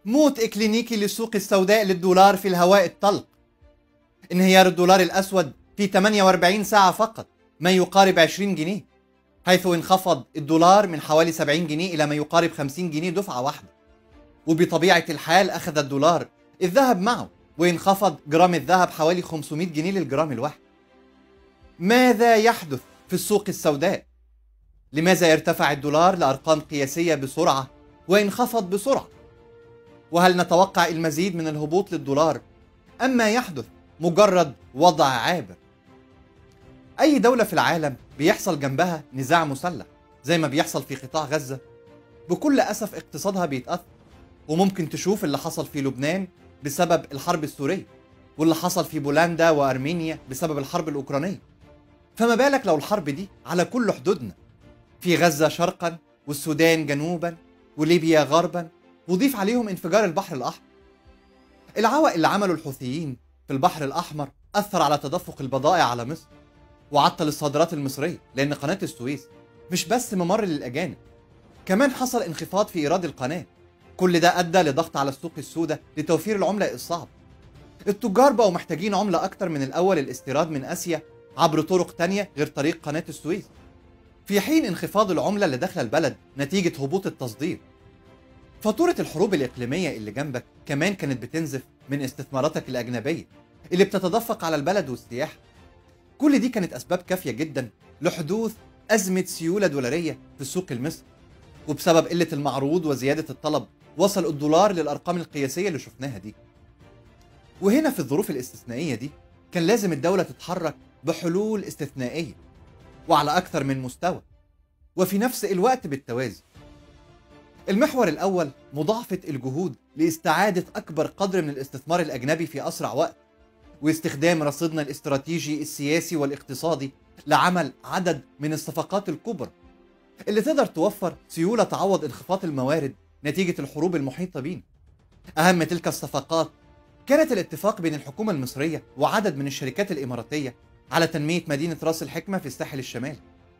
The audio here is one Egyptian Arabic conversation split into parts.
موت إكلينيكي للسوق السوداء للدولار في الهواء الطلق انهيار الدولار الأسود في 48 ساعة فقط ما يقارب 20 جنيه حيث انخفض الدولار من حوالي 70 جنيه إلى ما يقارب 50 جنيه دفعة واحدة وبطبيعة الحال أخذ الدولار الذهب معه وانخفض جرام الذهب حوالي 500 جنيه للجرام الواحد ماذا يحدث في السوق السوداء؟ لماذا يرتفع الدولار لأرقام قياسية بسرعة وينخفض بسرعة؟ وهل نتوقع المزيد من الهبوط للدولار أم ما يحدث مجرد وضع عابر؟ أي دولة في العالم بيحصل جنبها نزاع مسلح زي ما بيحصل في قطاع غزة بكل أسف اقتصادها بيتأثر وممكن تشوف اللي حصل في لبنان بسبب الحرب السورية واللي حصل في بولندا وأرمينيا بسبب الحرب الأوكرانية فما بالك لو الحرب دي على كل حدودنا في غزة شرقا والسودان جنوبا وليبيا غربا وضيف عليهم انفجار البحر الأحمر العوق اللي عمله الحوثيين في البحر الأحمر أثر على تدفق البضائع على مصر وعطل الصادرات المصرية لأن قناة السويس مش بس ممر للأجانب كمان حصل انخفاض في إيراد القناة كل ده أدى لضغط على السوق السوداء لتوفير العملة الصعب التجار بقوا محتاجين عملة أكتر من الأول الاستيراد من آسيا عبر طرق تانية غير طريق قناة السويس في حين انخفاض العملة اللي داخلة البلد نتيجة هبوط التصدير فاتورة الحروب الإقليمية اللي جنبك كمان كانت بتنزف من استثماراتك الأجنبية اللي بتتدفق على البلد والسياحة كل دي كانت أسباب كافية جدا لحدوث أزمة سيولة دولارية في السوق المصري وبسبب قلة المعروض وزيادة الطلب وصل الدولار للأرقام القياسية اللي شفناها دي وهنا في الظروف الاستثنائية دي كان لازم الدولة تتحرك بحلول استثنائية وعلى أكثر من مستوى وفي نفس الوقت بالتوازي المحور الأول مضاعفة الجهود لاستعادة أكبر قدر من الاستثمار الأجنبي في أسرع وقت واستخدام رصيدنا الاستراتيجي السياسي والاقتصادي لعمل عدد من الصفقات الكبرى اللي تقدر توفر سيولة تعوض انخفاض الموارد نتيجة الحروب المحيطة بينا أهم تلك الصفقات كانت الاتفاق بين الحكومة المصرية وعدد من الشركات الإماراتية على تنمية مدينة راس الحكمة في الساحل الشمالي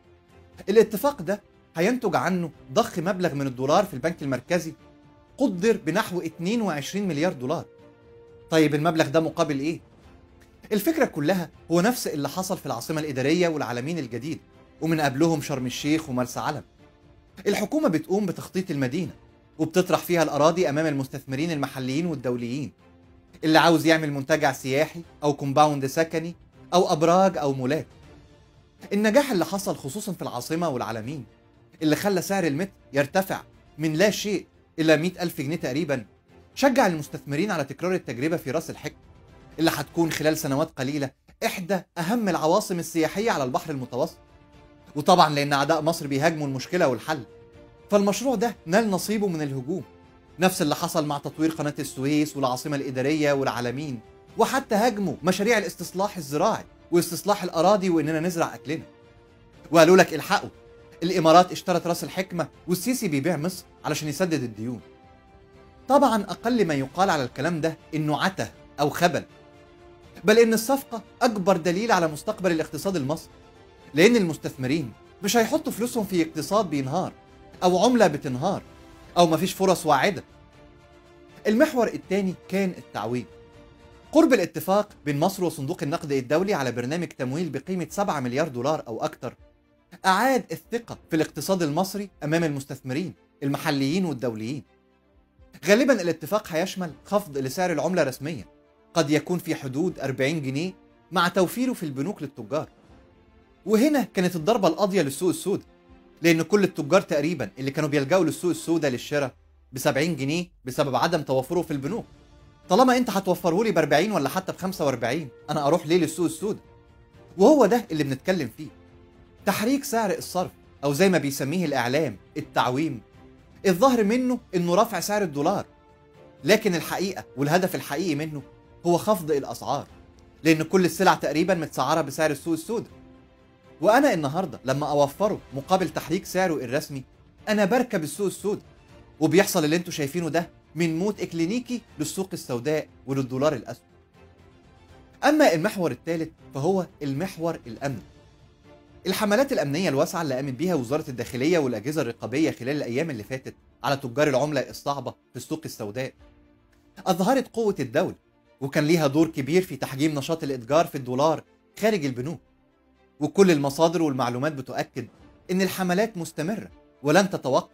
الاتفاق ده هينتج عنه ضخ مبلغ من الدولار في البنك المركزي قدر بنحو 22 مليار دولار طيب المبلغ ده مقابل ايه؟ الفكرة كلها هو نفس اللي حصل في العاصمة الإدارية والعالمين الجديد ومن قبلهم شرم الشيخ ومرسى علم الحكومة بتقوم بتخطيط المدينة وبتطرح فيها الأراضي أمام المستثمرين المحليين والدوليين اللي عاوز يعمل منتجع سياحي أو كومباوند سكني أو أبراج أو مولات النجاح اللي حصل خصوصا في العاصمة والعالمين اللي خلى سعر المتر يرتفع من لا شيء إلى 100 ألف جنيه تقريبا شجع المستثمرين على تكرار التجربة في راس الحكمة اللي هتكون خلال سنوات قليلة إحدى أهم العواصم السياحية على البحر المتوسط وطبعا لأن أعداء مصر بيهاجموا المشكلة والحل فالمشروع ده نال نصيبه من الهجوم نفس اللي حصل مع تطوير قناة السويس والعاصمة الإدارية والعالمين وحتى هاجموا مشاريع الاستصلاح الزراعي واستصلاح الأراضي وإننا نزرع أكلنا وقالوا لك الحقوا الإمارات اشترت راس الحكمة والسيسي بيبيع مصر علشان يسدد الديون طبعا أقل ما يقال على الكلام ده إنه عته أو خبل بل إن الصفقة أكبر دليل على مستقبل الاقتصاد المصري لأن المستثمرين مش هيحطوا فلوسهم في اقتصاد بينهار أو عملة بتنهار أو مفيش فرص واعدة المحور الثاني كان التعويض قرب الاتفاق بين مصر وصندوق النقد الدولي على برنامج تمويل بقيمة 7 مليار دولار أو أكثر أعاد الثقة في الاقتصاد المصري أمام المستثمرين المحليين والدوليين غالبا الاتفاق هيشمل خفض لسعر العملة رسميا قد يكون في حدود 40 جنيه مع توفيره في البنوك للتجار وهنا كانت الضربة القاضية للسوق السوداء لأن كل التجار تقريبا اللي كانوا بيلجأوا للسوق السوداء للشراء ب 70 جنيه بسبب عدم توفره في البنوك طالما انت هتوفره لي ب 40 ولا حتى ب 45 انا اروح ليه للسوق السوداء وهو ده اللي بنتكلم فيه تحريك سعر الصرف او زي ما بيسميه الاعلام التعويم الظاهر منه انه رفع سعر الدولار لكن الحقيقه والهدف الحقيقي منه هو خفض الاسعار لان كل السلع تقريبا متسعره بسعر السوق السوداء وانا النهارده لما اوفره مقابل تحريك سعره الرسمي انا بركب السوق السوداء وبيحصل اللي انتوا شايفينه ده من موت اكلينيكي للسوق السوداء وللدولار الاسود اما المحور الثالث فهو المحور الامني الحملات الامنيه الواسعه اللي قامت بيها وزاره الداخليه والاجهزه الرقابيه خلال الايام اللي فاتت على تجار العمله الصعبه في السوق السوداء أظهرت قوة الدولة وكان ليها دور كبير في تحجيم نشاط الإتجار في الدولار خارج البنوك وكل المصادر والمعلومات بتؤكد إن الحملات مستمرة ولن تتوقف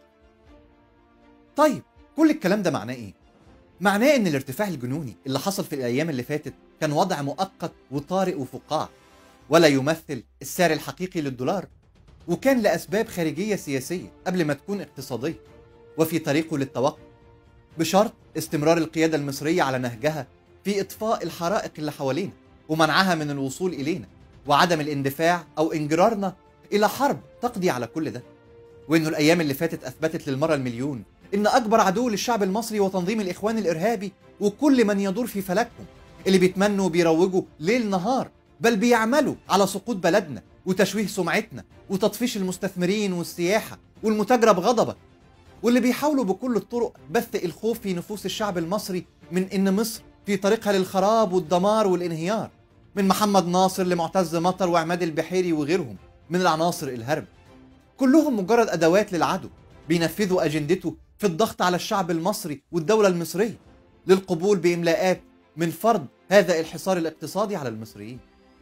طيب كل الكلام ده معناه إيه؟ معناه إن الارتفاع الجنوني اللي حصل في الأيام اللي فاتت كان وضع مؤقت وطارئ وفقاع ولا يمثل السعر الحقيقي للدولار وكان لأسباب خارجية سياسية قبل ما تكون اقتصادية وفي طريقه للتوقف بشرط استمرار القيادة المصرية على نهجها في إطفاء الحرائق اللي حوالينا ومنعها من الوصول إلينا وعدم الاندفاع أو انجرارنا إلى حرب تقضي على كل ده وإنه الأيام اللي فاتت أثبتت للمرة المليون إن أكبر عدو للشعب المصري وتنظيم الإخوان الإرهابي وكل من يدور في فلكهم اللي بيتمنوا وبيروجوا ليل نهار بل بيعملوا على سقوط بلدنا وتشويه سمعتنا وتطفيش المستثمرين والسياحة والمتاجرة بغضبة واللي بيحاولوا بكل الطرق بث الخوف في نفوس الشعب المصري من إن مصر في طريقها للخراب والدمار والانهيار من محمد ناصر لمعتز مطر وعماد البحيري وغيرهم من العناصر الهرب كلهم مجرد أدوات للعدو بينفذوا أجندته في الضغط على الشعب المصري والدولة المصرية للقبول بإملاءات من فرض هذا الحصار الاقتصادي على المصريين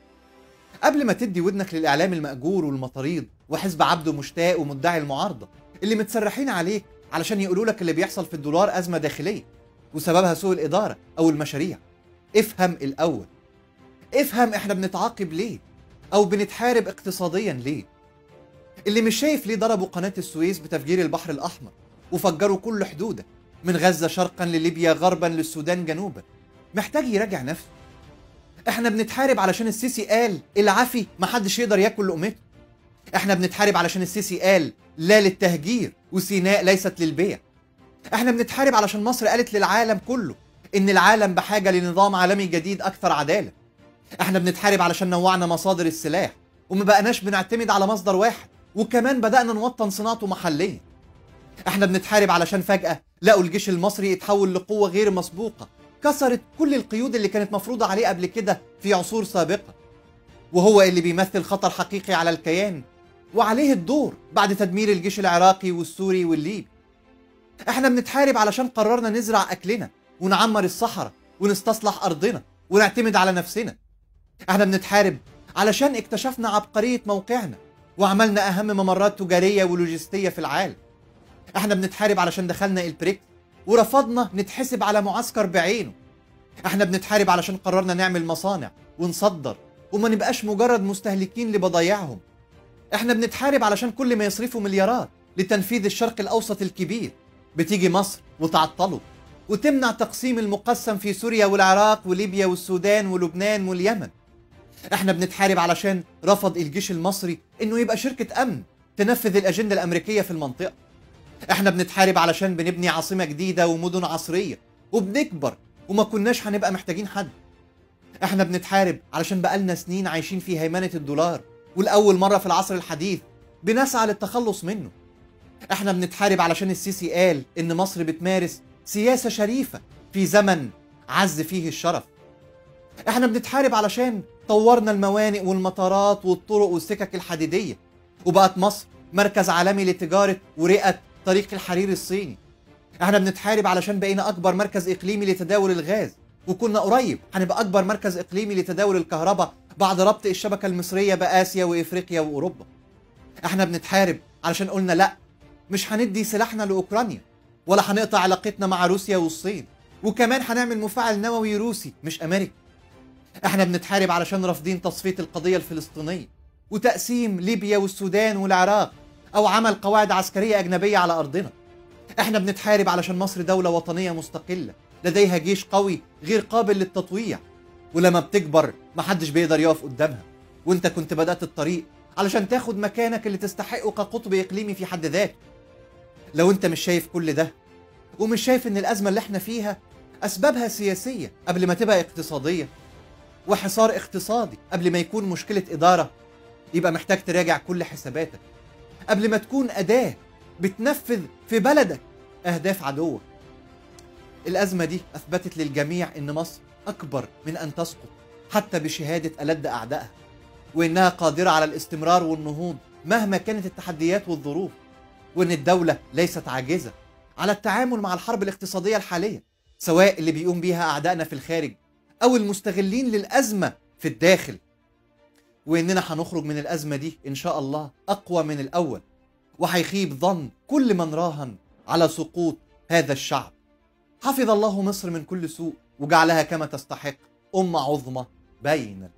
قبل ما تدي ودنك للإعلام المأجور والمطاريد وحزب عبده مشتاق ومدعي المعارضة اللي متسرحين عليك علشان يقولوا لك اللي بيحصل في الدولار أزمة داخلية وسببها سوء الإدارة أو المشاريع افهم الأول افهم احنا بنتعاقب ليه أو بنتحارب اقتصاديا ليه اللي مش شايف ليه ضربوا قناة السويس بتفجير البحر الأحمر وفجروا كل حدوده من غزة شرقا لليبيا غربا للسودان جنوبا محتاج يراجع نفسه احنا بنتحارب علشان السيسي قال العفي محدش يقدر ياكل لقمته احنا بنتحارب علشان السيسي قال لا للتهجير وسيناء ليست للبيع احنا بنتحارب علشان مصر قالت للعالم كله ان العالم بحاجة لنظام عالمي جديد اكثر عدالة احنا بنتحارب علشان نوعنا مصادر السلاح وما بقناش بنعتمد على مصدر واحد وكمان بدأنا نوطن صناعته محليا احنا بنتحارب علشان فجأة لقوا الجيش المصري يتحول لقوة غير مسبوقة كسرت كل القيود اللي كانت مفروضة عليه قبل كده في عصور سابقة وهو اللي بيمثل خطر حقيقي على الكيان وعليه الدور بعد تدمير الجيش العراقي والسوري والليبي احنا بنتحارب علشان قررنا نزرع اكلنا ونعمر الصحراء ونستصلح ارضنا ونعتمد على نفسنا احنا بنتحارب علشان اكتشفنا عبقرية موقعنا وعملنا اهم ممرات تجارية ولوجستية في العالم احنا بنتحارب علشان دخلنا البريكس ورفضنا نتحسب على معسكر بعينه احنا بنتحارب علشان قررنا نعمل مصانع ونصدر وما نبقاش مجرد مستهلكين لبضايعهم احنا بنتحارب علشان كل ما يصرفوا مليارات لتنفيذ الشرق الاوسط الكبير بتيجي مصر وتعطله وتمنع تقسيم المقسم في سوريا والعراق وليبيا والسودان ولبنان واليمن احنا بنتحارب علشان رفض الجيش المصري انه يبقى شركة امن تنفذ الاجندة الامريكية في المنطقة احنا بنتحارب علشان بنبني عاصمة جديدة ومدن عصرية وبنكبر وما كناش هنبقى محتاجين حد احنا بنتحارب علشان بقالنا سنين عايشين في هيمنة الدولار والأول مرة في العصر الحديث بنسعى للتخلص منه احنا بنتحارب علشان السيسي قال ان مصر بتمارس سياسة شريفة في زمن عز فيه الشرف احنا بنتحارب علشان طورنا الموانئ والمطارات والطرق والسكك الحديدية وبقت مصر مركز عالمي لتجارة ورئة طريق الحرير الصيني احنا بنتحارب علشان بقينا اكبر مركز اقليمي لتداول الغاز وكنا قريب هنبقى اكبر مركز اقليمي لتداول الكهرباء بعد ربط الشبكة المصرية بآسيا وإفريقيا وأوروبا احنا بنتحارب علشان قلنا لا مش هندي سلاحنا لأوكرانيا ولا هنقطع علاقتنا مع روسيا والصين وكمان هنعمل مفاعل نووي روسي مش أمريكي احنا بنتحارب علشان رافضين تصفية القضية الفلسطينية وتقسيم ليبيا والسودان والعراق أو عمل قواعد عسكرية أجنبية على أرضنا احنا بنتحارب علشان مصر دولة وطنية مستقلة لديها جيش قوي غير قابل للتطويع ولما بتكبر محدش بيقدر يقف قدامها وانت كنت بدأت الطريق علشان تاخد مكانك اللي تستحقه كقطب إقليمي في حد ذاته لو انت مش شايف كل ده ومش شايف ان الأزمة اللي احنا فيها أسبابها سياسية قبل ما تبقى اقتصادية وحصار اقتصادي قبل ما يكون مشكلة إدارة يبقى محتاج تراجع كل حساباتك قبل ما تكون أداة بتنفذ في بلدك أهداف عدوك الأزمة دي أثبتت للجميع إن مصر أكبر من أن تسقط حتى بشهادة ألد أعدائها وإنها قادرة على الاستمرار والنهوض مهما كانت التحديات والظروف وإن الدولة ليست عاجزة على التعامل مع الحرب الاقتصادية الحالية سواء اللي بيقوم بيها أعدائنا في الخارج أو المستغلين للأزمة في الداخل وإننا هنخرج من الأزمة دي إن شاء الله أقوى من الأول وهيخيب ظن كل من راهن على سقوط هذا الشعب حفظ الله مصر من كل سوء وجعلها كما تستحق أمة عظمى بين